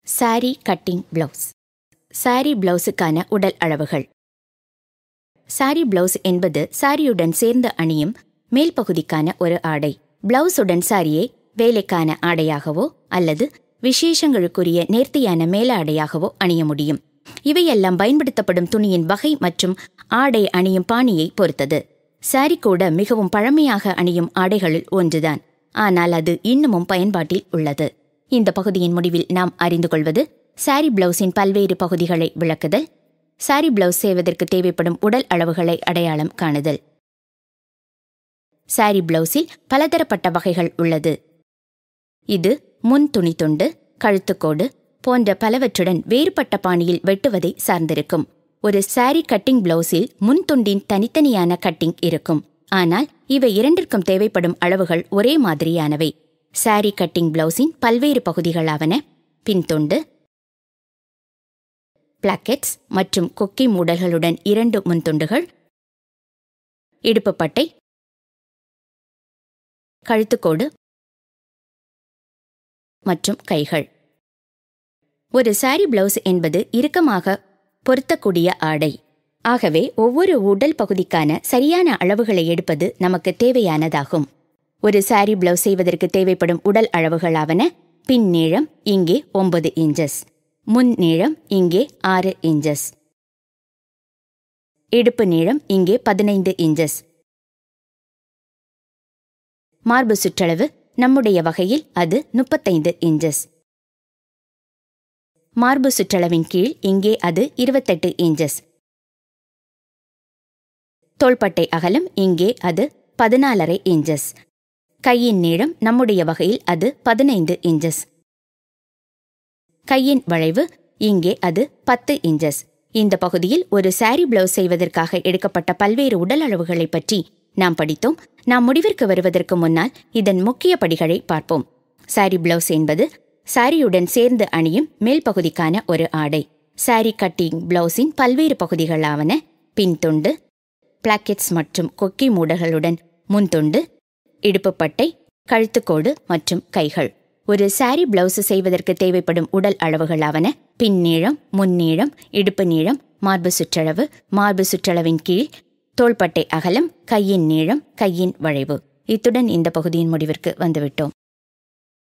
sorry cutting blouse sari பிளவுஸுக்கான உடல் அளவுகள் சாரி பிளவுஸ் என்பது சாரியுடன் சேர்ந்து அணியும் மேல் பகுதிக்கான ஒரு ஆடை பிளவுஸுடன் சாரியை வேலைக்கான ஆடையாகவோ அல்லது விசேஷங்களுக்குரிய நேர்த்தியான மேல ஆடையாகவோ அணிய முடியும் இவையெல்லாம் பயன்படுத்தப்படும் துணியின் வகை மற்றும் ஆடை அணியும் பாணியை பொறுத்தது சாரி கூட மிகவும் பழமையாக அணியும் ஆடைகளில் ஒன்றுதான் ஆனால் அது இன்னமும் பயன்பாட்டில் உள்ளது இந்த பகுதியின் முடிவில் நாம் அறிந்து கொள்வது சாரி பிளவுஸின் பல்வேறு பகுதிகளை விளக்குதல் சாரி பிளவுஸ் செய்வதற்கு தேவைப்படும் உடல் அளவுகளை அடையாளம் காணுதல் சாரி பிளவுஸில் பலதரப்பட்ட வகைகள் உள்ளது இது முன் துணி துண்டு கழுத்துக்கோடு போன்ற பலவற்றுடன் வேறுபட்ட பாணியில் வெட்டுவதை சார்ந்திருக்கும் ஒரு சாரி கட்டிங் பிளவுஸில் முன் துண்டின் தனித்தனியான கட்டிங் இருக்கும் ஆனால் இவை இரண்டிற்கும் தேவைப்படும் அளவுகள் ஒரே மாதிரியானவை சாரி கட்டிங் பிளவுஸின் பல்வேறு பகுதிகளாவன பின்துண்டு பிளாக்கெட்ஸ் மற்றும் கொக்கி மூடல்களுடன் இரண்டு முன்துண்டுகள் இடுப்புப்பட்டை கழுத்துக்கோடு மற்றும் கைகள் ஒரு சாரி பிளவுஸ் என்பது இறுக்கமாக பொருத்தக்கூடிய ஆடை ஆகவே ஒவ்வொரு உடல் பகுதிக்கான சரியான அளவுகளை எடுப்பது நமக்கு தேவையானதாகும் ஒரு சாரி பிளவுஸ் செய்வதற்கு தேவைப்படும் உடல் அளவுகளாவன பின் நீளம் இங்கே ஒன்பது இன்ச்சஸ் முன் நீளம் இங்கே ஆறு இன்ச்சஸ் இடுப்பு நீளம் இங்கே பதினைந்து இன்ச்சஸ் மார்பு சுற்றளவு நம்முடைய வகையில் அது முப்பத்தைந்து இன்ச்சஸ் மார்பு சுற்றளவின் கீழ் இங்கே அது இருபத்தெட்டு இன்ச்சஸ் தோள்பட்டை அகலம் இங்கே அது பதினாலரை இன்ச்சஸ் கையின் நீளம் நம்முடைய வகையில் அது பதினைந்து இன்ச்சஸ் கையின் வளைவு இங்கே அது பத்து இன்ச்சஸ் இந்த பகுதியில் ஒரு சாரி பிளவுஸ் செய்வதற்காக எடுக்கப்பட்ட பல்வேறு உடல் அளவுகளை பற்றி நாம் படித்தோம் நாம் முடிவிற்கு வருவதற்கு முன்னால் இதன் முக்கிய படிகளை பார்ப்போம் சாரி பிளவுஸ் என்பது சாரியுடன் சேர்ந்து அணியும் மேல் பகுதிக்கான ஒரு ஆடை சாரி கட்டிங் பிளவுஸின் பல்வேறு பகுதிகளாவன பின்துண்டு பிளாக்கெட்ஸ் மற்றும் கொக்கி மூடல்களுடன் முன்துண்டு இடுப்புப்பட்டை கழுத்துக்கோடு மற்றும் கைகள் ஒரு சாரி பிளவுஸ் செய்வதற்கு தேவைப்படும் உடல் அளவுகளாவன பின் நீளம் முன்னீளம் இடுப்பு நீளம் மார்பு சுற்றளவு மார்பு சுற்றளவின் கீழ் தோள்பட்டை அகலம் கையின் நீளம் கையின் வளைவு இத்துடன் இந்த பகுதியின் முடிவிற்கு வந்துவிட்டோம்